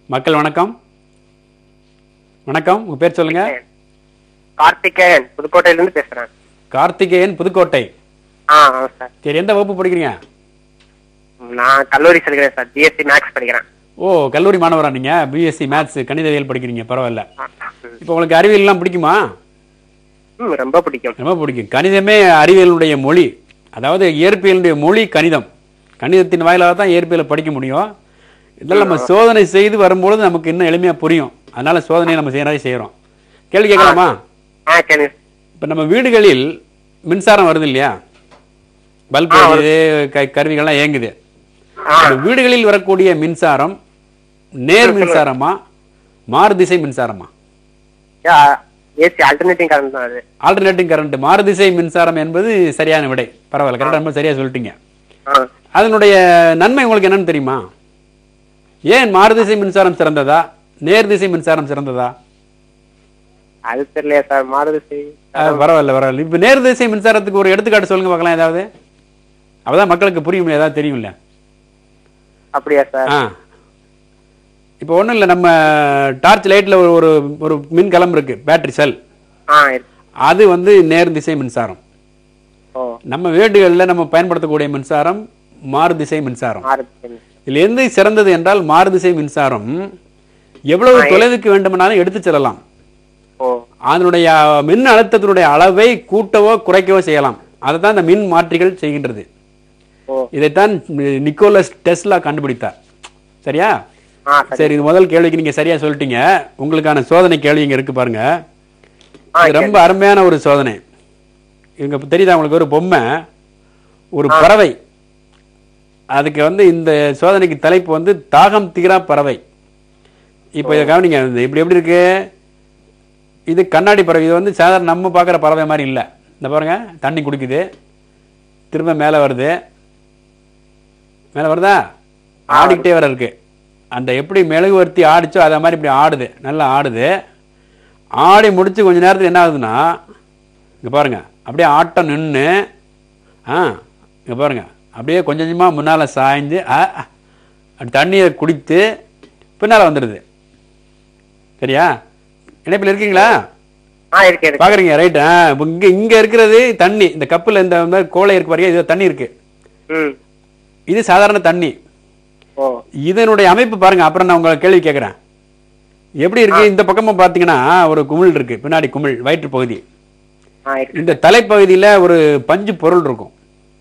மக்கள் வணக்கம் வணக்கம் உங்க பேர் சொல்லுங்க கார்த்திகேயன் புதுக்கோட்டையில இருந்து பேசுறேன் கார்த்திகேயன் புதுக்கோட்டை ஆ ஆமா சார் சரி எந்த வகுப்பு படிக்கிறீங்க நான் கல்லூரி செல்கிறேன் சார் பிஎஸ்சி மேக்ஸ் படிக்கிறேன் ஓ கல்லூரி மாணவரா நீங்க பிஎஸ்சி மேத்ஸ் கணிதவியல் படிக்கிறீங்க பரவாயில்ல ஆ, இப்போ உங்களுக்கு அறிவியல்லாம் பிடிக்குமா ம், ரொம்ப பிடிக்கும் ரொம்ப பிடிக்கும் கணிதமே அறிவியலுடைய மொழி அதாவது இயற்பியலுடைய மொழி கணிதம் கணிதத்தின் வாயிலாக தான் இயற்பியலை படிக்க முடியும் இதெல்லாம் நம்ம சோதனை செய்து வரும்பொழுது நமக்கு இன்னும் எளிமையா புரியும் அதனால சோதனையை நம்ம செய்யறதே செய்யறோம் கேள்வி கேட்கலாமா ஆ கேள்வி இப்போ நம்ம வீடுகளில் மின்சாரம் வருது இல்லையா பல்ப் எரியுது க- கருவிகள்லாம் இயங்குது ஆ இந்த வீடுகளில் வரக்கூடிய மின்சாரம் நேர் மின்சாரமா மாறுதிசை மின்சாரமா ஏசி ஆல்டர்னேட்டிங் கரண்ட் தான் அது ஆல்டர்னேட்டிங் கரண்ட் மாறுதிசை மின்சாரம் என்பது சரியான விடை பரவாயில்ல கரெக்டாக ரொம்ப சரியா சொல்லிட்டீங்க ஆ அதனுடைய நன்மை உங்களுக்கு என்னன்னு தெரியுமா ஏன் மாறுதிசை மின்சாரம் சிறந்ததா நேர்திசை மின்சாரம் சிறந்ததா அது தெரியலையா சார் மாறுது செய் அஹ், பரவாயில்ல பரவாயில்ல இப்போ நேர்திசை மின்சாரத்துக்கு ஒரு எடுத்துக்காட்டு சொல்லுங்க பார்க்கலாம் ஏதாவது அப்பதான் மக்களுக்கு புரியும் ஏதாவது தெரியும்ல அப்படியா சார் ஆ இப்போ ஒன்றும் இல்லை நம்ம டார்ச் லைட்டில் ஒரு ஒரு ஒரு மின் கலம் இருக்கு பேட்டரி செல் ஆ இருக்கு. அது வந்து நேர்திசை மின்சாரம் ஓ நம்ம வீடுகளில் நம்ம பயன்படுத்தக்கூடிய மின்சாரம் மாறுதிசை மின்சாரம் மாறுது செய். இதில் எந்த சிறந்தது என்றால் மாறுதிசை மின்சாரம் எவ்வளவு தொலைவுக்கு வேண்டுமானாலும் எடுத்து செல்லலாம் ஓ அதனுடைய மின் அழுத்தத்தினுடைய அளவை கூட்டவோ குறைக்கவோ செய்யலாம் அதை தான் இந்த மின் மாற்றிகள் செய்கின்றது ஓ இதைத்தான் நிக்கோலஸ் டெஸ்லா கண்டுபிடித்தார் சரியா ஆ சரி சரி இது முதல் கேள்விக்கு நீங்க சரியா சொல்லிட்டீங்க உங்களுக்கான சோதனை கேள்வி இங்க இருக்கு பாருங்க ஆ இது ரொம்ப அருமையான ஒரு சோதனை இங்க தெரியுதா உங்களுக்கு ஒரு பொம்மை ஒரு பறவை அதுக்கு வந்து இந்த சோதனைக்கு தலைப்பு வந்து தாகம் தீரா பறவை இப்போ இதை கவனிங்க இது இப்படி எப்படி இருக்கு இது கண்ணாடி பறவை இது வந்து சாதாரண நம்ம பார்க்குற பறவை மாதிரி இல்லை இந்த பாருங்க தண்ணி குடிக்குது திரும்ப மேலே வருது மேலே வருதா ஆடிக்கிட்டே வர இருக்கு அந்த எப்படி மெழுகுவர்த்தி ஆடிச்சோ அதை மாதிரி இப்படி ஆடுது நல்லா ஆடுது ஆடி முடிச்சு கொஞ்ச நேரத்துக்கு என்ன ஆகுதுன்னா இங்கே பாருங்க அப்படியே ஆட்டம் நின்று ஆ இங்கே பாருங்க அப்படியே கொஞ்சம் கொஞ்சமாக முன்னால் சாய்ந்து ஆ, ஆ, அப்படி தண்ணியை குடித்து பின்னால் வந்துடுது சரியா இணைப்பில் இருக்கீங்களா ஆ இருக்கு இருக்கு பார்க்குறீங்க ரைட் ஆ இப்போ இங்கே இங்கே இருக்கிறது தண்ணி இந்த கப்பில் இந்த மாதிரி கோலை இருக்கு பாருங்க இது தண்ணி இருக்கு ம் இது சாதாரண தண்ணி ஓ இதனுடைய அமைப்பு பாருங்க அப்புறம் நான் உங்களை கேள்வி கேட்குறேன் எப்படி இருக்கு இந்த பக்கமும் பார்த்தீங்கன்னா ஒரு குமிழ் இருக்கு பின்னாடி குமிழ் வயிற்று பகுதி ஆ இருக்கு இந்த தலைப்பகுதியில் ஒரு பஞ்சு பொருள் இருக்கும்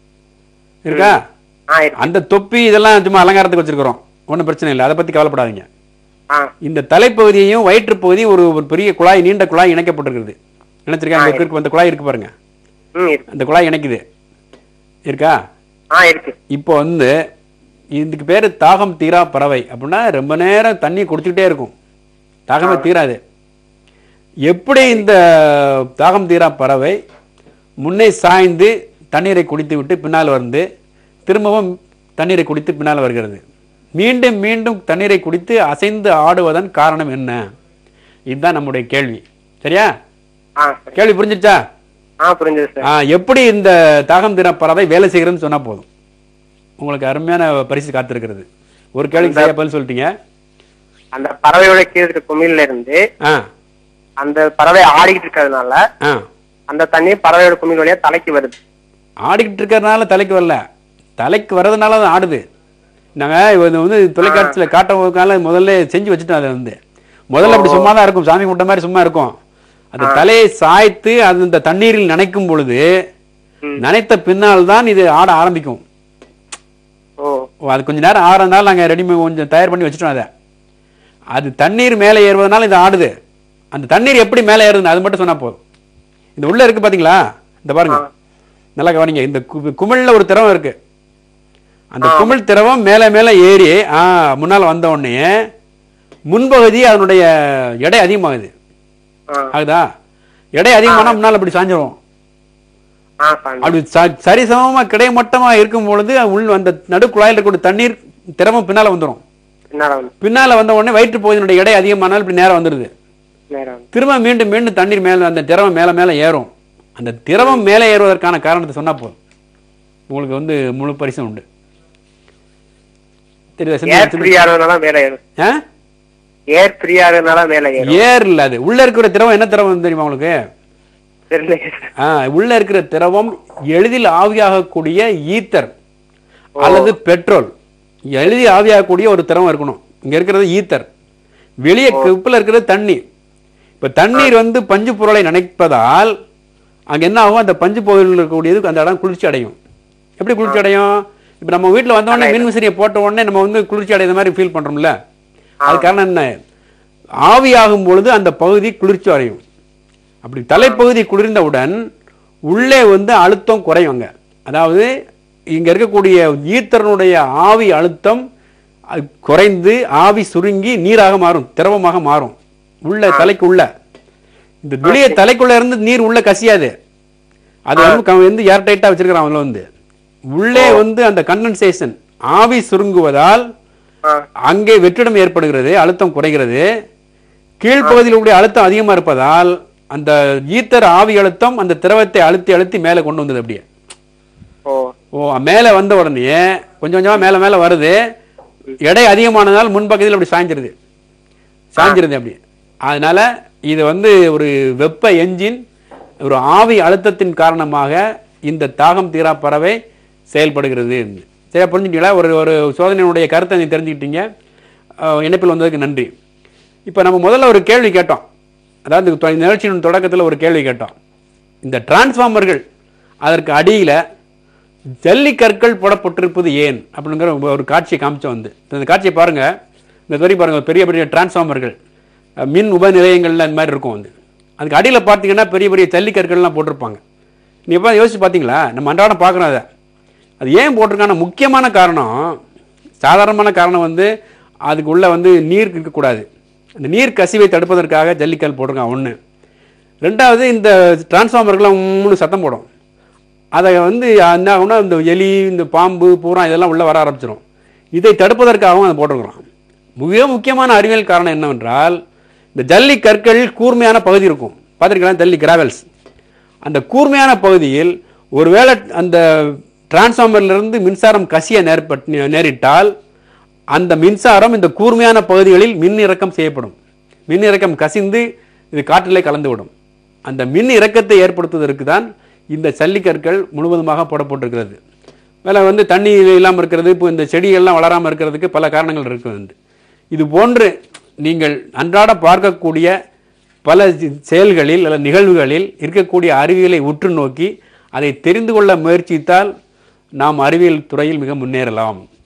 இருக்கா ஆ இருக்கு அந்த தொப்பி இதெல்லாம் சும்மா அலங்காரத்துக்கு வச்சிருக்கிறோம் ஒன்றும் பிரச்சனை இல்லை அதை பற்றி கவலைப்படாதீங்க ஆ இந்த தலைப்பகுதியையும் வயிற்று பகுதியும் ஒரு ஒரு பெரிய குழாய் நீண்ட குழாய் இணைக்கப்பட்டிருக்கிறது நினைச்சிருக்காங்க இருக்கு அந்த குழாய் இருக்கு பாருங்க ம் இருக்கு அந்த குழாய் இணைக்குது இருக்கா ஆ இருக்கு இப்போ வந்து இதுக்கு பேர் தாகம் தீரா பறவை அப்படின்னா ரொம்ப நேரம் தண்ணி குடிச்சுக்கிட்டே இருக்கும் தாகமே தீராது எப்படி இந்த தாகம் தீரா பறவை முன்னே சாய்ந்து தண்ணீரை குடித்து விட்டு பின்னால் வந்து திரும்பவும் தண்ணீரை குடித்து பின்னால் வருகிறது மீண்டும் மீண்டும் தண்ணீரை குடித்து அசைந்து ஆடுவதன் காரணம் என்ன இதுதான் நம்முடைய கேள்வி சரியா ஆ சரி கேள்வி புரிஞ்சிச்சா ஆ புரிஞ்சது சார் ஆ, எப்படி இந்த தாகம் தின பறவை வேலை செய்கிறதுன்னு சொன்னா போதும் உங்களுக்கு அருமையான பரிசு காத்திருக்கிறது ஒரு கேள்விக்கு சரியா பதில் சொல்லிட்டீங்க அந்த பறவையோட கீழே இருக்க குமிழ்ல இருந்து ஆ அந்த பறவை ஆடிக்கிட்டு இருக்கிறதுனால ஆ அந்த தண்ணி பறவையோட குமிழ் வழியா தலைக்கு வருது ஆடிக்கிட்டு இருக்கிறதுனால தலைக்கு வரல தலைக்கு வர்றதுனால தான் ஆடுது நாங்கள் இது வந்து தொலைக்காட்சியில் காட்டுறதுனால முதல்ல செஞ்சு வச்சுட்டோம் அதை வந்து முதல்ல அப்படி சும்மா தான் இருக்கும் சாமி கும்பிட்ட மாதிரி சும்மா இருக்கும் அந்த தலையை சாய்த்து அது இந்த தண்ணீரில் நனைக்கும் பொழுது ம். நனைத்த பின்னால் தான் இது ஆட ஆரம்பிக்கும் ஓ ஓ, அது கொஞ்ச நேரம் ஆறதுனால நாங்கள் ரெடி கொஞ்சம் தயார் பண்ணி வச்சுட்டோம் அதை அது தண்ணீர் மேலே ஏறுவதனால இது ஆடுது அந்த தண்ணீர் எப்படி மேலே ஏறுதுன்னு அது மட்டும் சொன்னா போதும் இந்த உள்ள இருக்கு பாத்தீங்களா இந்த பாருங்க நல்லா கவனிங்க இந்த கு- குமிழ்ல ஒரு திரவம் இருக்கு அந்த குமிழ் திரவம் மேலே மேலே ஏறி ஆ முன்னால் வந்த உடனே முன்பகுதி அதனுடைய எடை அதிகமாகுது ஆ ஆகுதா எடை அதிகமானா முன்னால் அப்படி சாஞ்சிரும் ஆ சாமி அப்படி ச- சரிசமமா கிடைமட்டமா இருக்கும் பொழுது உள் அந்த நடு குழாயில் இருக்கக்கூடிய தண்ணீர் திரவம் பின்னால வந்துரும் பின்னால வந்து பின்னால வந்த உடனே வயிற்று பகுதியினுடைய எடை அதிகமானால் இப்படி நேரம் வந்துடுது நேரம் வந்து திரும்ப மீண்டும் மீண்டும் தண்ணீர் மேல அந்த திரவம் மேல மேல ஏறும் அந்த திரவம் மேலே ஏறுவதற்கான காரணத்தை சொன்னா போதும் உங்களுக்கு வந்து முழு பரிசும் உண்டு தெரியுதா ஏர் சின்ன ஃப்ரீ ஆனதுனால மேல ஏறும் ஆ ஏர் ஃப்ரீயா இருக்கனால மேல ஏறும் ஏர் இல்ல அது உள்ள இருக்கிற திரவம் என்ன திரவம் தெரியுமா உங்களுக்கு தெரியலைங்க சார் ஆ, உள்ள இருக்கிற திரவம் எளிதில் ஆவியாகக்கூடிய ஈத்தர் அல்லது பெட்ரோல் எளிதில் ஆவியாகக்கூடிய ஒரு திரவம் இருக்கணும் இங்க இருக்கிறது ஈத்தர் வெளியே கப்பில் இருக்கிறது தண்ணீர் இப்ப தண்ணீர் வந்து பஞ்சு பொருளை நினைப்பதால் அங்க என்ன ஆகும் அந்த பஞ்சு பொருள் இருக்கக்கூடியது அந்த இடம் குளிர்ச்சி அடையும் எப்படி குளிர்ச்சி அடையும் இப்ப நம்ம வீட்டுல வந்த உடனே மின் விசிறியை போட்ட உடனே நம்ம வந்து குளிர்ச்சி அடைந்த மாதிரி ஃபீல் பண்றோம்ல அது காரணம் என்ன ஆவியாகும் பொழுது அந்த பகுதி குளிர்ச்சி அடையும் அப்படி தலைப்பகுதி குளிர்ந்தவுடன் உள்ளே வந்து அழுத்தம் குறையும் அங்க அதாவது இங்க இருக்கக்கூடிய ஈத்தரனுடைய ஆவி அழுத்தம் அது குறைந்து ஆவி சுருங்கி நீராக மாறும் திரவமாக மாறும் உள்ள தலைக்கு உள்ள இந்த வெளியே தலைக்குள்ள இருந்து நீர் உள்ள கசியாது அது வந்து க- வந்து ஏர் டைட்டா வச்சிருக்கிறான் அதுல வந்து உள்ளே வந்து அந்த கண்டென்சேஷன் ஆவி சுருங்குவதால் ஆ அங்கே வெற்றிடம் ஏற்படுகிறது அழுத்தம் குறைகிறது கீழ்ப்பகுதியில் உடைய அழுத்தம் அதிகமா இருப்பதால் அந்த ஈத்தர் ஆவி அழுத்தம் அந்த திரவத்தை அழுத்தி அழுத்தி மேலே கொண்டு வந்தது அப்படியே ஓ ஓ மேலே வந்த உடனே கொஞ்சம் கொஞ்சமா மேலே மேலே வருது எடை அதிகமானதால் முன்பக்கத்தில் அப்படி சாய்ஞ்சிருது சாய்ஞ்சிருது அப்படி அதனால இது வந்து ஒரு வெப்ப என்ஜின் ஒரு ஆவி அழுத்தத்தின் காரணமாக இந்த தாகம் தீரா பறவை செயல்படுகிறது சரியா புரிஞ்சுட்டீங்களா ஒரு ஒரு சோதனையினுடைய கருத்தை நீ தெரிஞ்சுக்கிட்டீங்க அஹ், இணைப்பில் வந்ததுக்கு நன்றி இப்போ நம்ம முதல்ல ஒரு கேள்வி கேட்டோம் அதாவது தொ- இந்த நிகழ்ச்சியின் தொடக்கத்தில் ஒரு கேள்வி கேட்டோம் இந்த டிரான்ஸ்ஃபார்மர்கள் அதற்கு அடியில் ஜல்லிக்கற்கள் போடப்பட்டிருப்பது ஏன் அப்படிங்கிற ஒரு- ஒரு காட்சியை காமிச்சோம் வந்து இந்த காட்சியை பாருங்க இந்த வரி பாருங்க பெரிய பெரிய டிரான்ஸ்ஃபார்மர்கள் அஹ், மின் உப நிலையங்கள்ல இந்த மாதிரி இருக்கும் வந்து அதுக்கு அடியில் பார்த்தீங்கன்னா பெரிய பெரிய ஜல்லிக்கற்கள்லாம் போட்டிருப்பாங்க நீ எப்போ யோசிச்சு பார்த்தீங்களா நம்ம அன்றாடம் பார்க்குறோம் அதை அது ஏன் போட்டிருக்கான முக்கியமான காரணம் சாதாரணமான காரணம் வந்து அதுக்குள்ள வந்து நீர் இருக்கக்கூடாது அந்த நீர் கசிவை தடுப்பதற்காக ஜல்லிக்கல் போட்டிருக்கான் ஒன்று ரெண்டாவது இந்த டிரான்ஸ்ஃபார்மர்கள்லாம் மூணு சத்தம் போடும் அதை வந்து என்ன ஆகும்னா இந்த எலி இந்த பாம்பு பூரா இதெல்லாம் உள்ளே வர ஆரம்பிச்சிடும் இதை தடுப்பதற்காகவும் அதை போட்டிருக்கிறோம் மிக முக்கியமான அறிவியல் காரணம் என்னவென்றால் இந்த ஜல்லி கற்கள் கூர்மையான பகுதி இருக்கும் பார்த்துருக்கலாம் ஜல்லி கிராவல்ஸ் அந்த கூர்மையான பகுதியில் ஒருவேளை அந்த டிரான்ஸ்ஃபார்மர்ல இருந்து மின்சாரம் கசிய நேர்பட் நேரிட்டால் அந்த மின்சாரம் இந்த கூர்மையான பகுதிகளில் மின் இறக்கம் செய்யப்படும் மின் இறக்கம் கசிந்து இது காற்றிலே கலந்துவிடும் அந்த மின் இறக்கத்தை ஏற்படுத்துவதற்கு தான் இந்த ஜல்லிக்கற்கள் முழுவதுமாக போடப்பட்டிருக்கிறது மேலே வந்து தண்ணி இல்லாமல் இருக்கிறது இப்போ இந்த செடிகள்லாம் வளராமல் இருக்கிறதுக்கு பல காரணங்கள் இருக்குது இது போன்று நீங்கள் அன்றாட பார்க்கக்கூடிய பல சி- செயல்களில் அல்லது நிகழ்வுகளில் இருக்கக்கூடிய அறிவியலை உற்று நோக்கி அதை தெரிந்து கொள்ள முயற்சித்தால் நாம் அறிவியல் துறையில் மிக முன்னேறலாம்